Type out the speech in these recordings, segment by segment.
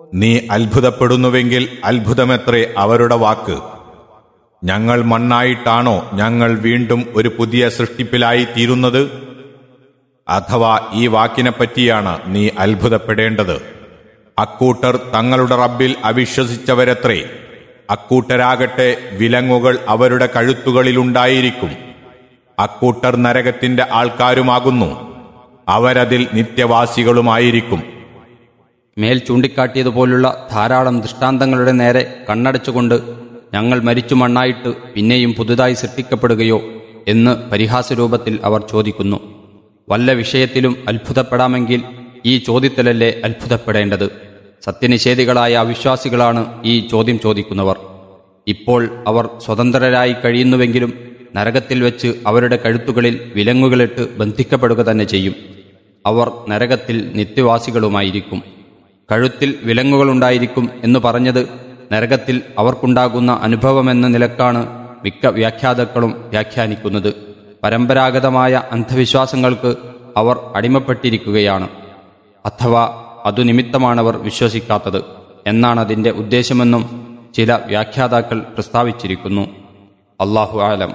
നീ അത്ഭുതപ്പെടുന്നുവെങ്കിൽ അത്ഭുതമെത്രേ അവരുടെ വാക്ക് ഞങ്ങൾ മണ്ണായിട്ടാണോ ഞങ്ങൾ വീണ്ടും ഒരു പുതിയ സൃഷ്ടിപ്പിലായി തീരുന്നത് അഥവാ ഈ വാക്കിനെപ്പറ്റിയാണ് നീ അത്ഭുതപ്പെടേണ്ടത് അക്കൂട്ടർ തങ്ങളുടെ റബ്ബിൽ അവിശ്വസിച്ചവരത്രേ അക്കൂട്ടരാകട്ടെ വിലങ്ങുകൾ അവരുടെ കഴുത്തുകളിലുണ്ടായിരിക്കും അക്കൂട്ടർ നരകത്തിന്റെ ആൾക്കാരുമാകുന്നു അവരതിൽ നിത്യവാസികളുമായിരിക്കും മേൽ ചൂണ്ടിക്കാട്ടിയതുപോലുള്ള ധാരാളം ദൃഷ്ടാന്തങ്ങളുടെ നേരെ കണ്ണടച്ചുകൊണ്ട് ഞങ്ങൾ മരിച്ചു മണ്ണായിട്ട് പിന്നെയും പുതുതായി സൃഷ്ടിക്കപ്പെടുകയോ എന്ന് പരിഹാസരൂപത്തിൽ അവർ ചോദിക്കുന്നു വല്ല വിഷയത്തിലും അത്ഭുതപ്പെടാമെങ്കിൽ ഈ ചോദ്യത്തിലല്ലേ അത്ഭുതപ്പെടേണ്ടത് സത്യനിഷേധികളായ അവിശ്വാസികളാണ് ഈ ചോദ്യം ചോദിക്കുന്നവർ ഇപ്പോൾ അവർ സ്വതന്ത്രരായി കഴിയുന്നുവെങ്കിലും നരകത്തിൽ വെച്ച് അവരുടെ കഴുത്തുകളിൽ വിലങ്ങുകളിട്ട് ബന്ധിക്കപ്പെടുക തന്നെ ചെയ്യും അവർ നരകത്തിൽ നിത്യവാസികളുമായിരിക്കും കഴുത്തിൽ വിലങ്ങുകളുണ്ടായിരിക്കും എന്ന് പറഞ്ഞത് നരകത്തിൽ അവർക്കുണ്ടാകുന്ന അനുഭവമെന്ന നിലക്കാണ് മിക്ക വ്യാഖ്യാതാക്കളും വ്യാഖ്യാനിക്കുന്നത് പരമ്പരാഗതമായ അന്ധവിശ്വാസങ്ങൾക്ക് അവർ അടിമപ്പെട്ടിരിക്കുകയാണ് അഥവാ അതു നിമിത്തമാണവർ വിശ്വസിക്കാത്തത് എന്നാണ് അതിൻ്റെ ഉദ്ദേശമെന്നും ചില വ്യാഖ്യാതാക്കൾ പ്രസ്താവിച്ചിരിക്കുന്നു അള്ളാഹു ആലം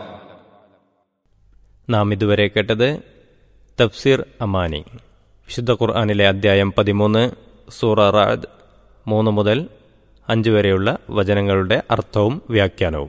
നാം ഇതുവരെ കേട്ടത് തഫ്സീർ അമാനി വിശുദ്ധ ഖുർആാനിലെ അദ്ധ്യായം പതിമൂന്ന് സൂറ റാദ് മൂന്ന് മുതൽ അഞ്ച് വരെയുള്ള വചനങ്ങളുടെ അർത്ഥവും വ്യാഖ്യാനവും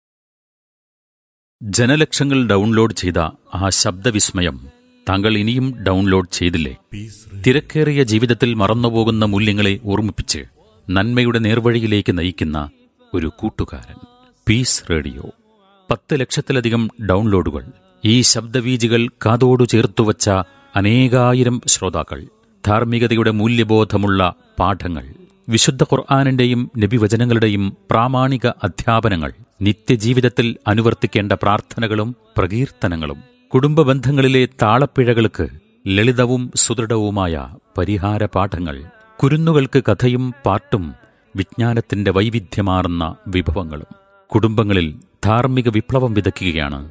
ജനലക്ഷങ്ങൾ ഡൗൺലോഡ് ചെയ്ത ആ ശബ്ദവിസ്മയം താങ്കൾ ഇനിയും ഡൗൺലോഡ് ചെയ്തില്ലേ തിരക്കേറിയ ജീവിതത്തിൽ മറന്നുപോകുന്ന മൂല്യങ്ങളെ ഓർമ്മിപ്പിച്ച് നന്മയുടെ നേർവഴിയിലേക്ക് നയിക്കുന്ന ഒരു കൂട്ടുകാരൻ പീസ് റേഡിയോ പത്ത് ലക്ഷത്തിലധികം ഡൗൺലോഡുകൾ ഈ ശബ്ദവീജികൾ കാതോടു ചേർത്തുവച്ച അനേകായിരം ശ്രോതാക്കൾ ധാർമ്മികതയുടെ മൂല്യബോധമുള്ള പാഠങ്ങൾ വിശുദ്ധ ഖുർആാനിന്റെയും നബിവചനങ്ങളുടെയും പ്രാമാണിക അധ്യാപനങ്ങൾ നിത്യജീവിതത്തിൽ അനുവർത്തിക്കേണ്ട പ്രാർത്ഥനകളും പ്രകീർത്തനങ്ങളും കുടുംബ ബന്ധങ്ങളിലെ താളപ്പിഴകൾക്ക് ലളിതവും സുദൃഢവുമായ പരിഹാര പാഠങ്ങൾ കുരുന്നുകൾക്ക് കഥയും പാട്ടും വിജ്ഞാനത്തിന്റെ വൈവിധ്യമാർന്ന വിഭവങ്ങളും കുടുംബങ്ങളിൽ ധാർമ്മിക വിപ്ലവം വിതയ്ക്കുകയാണ്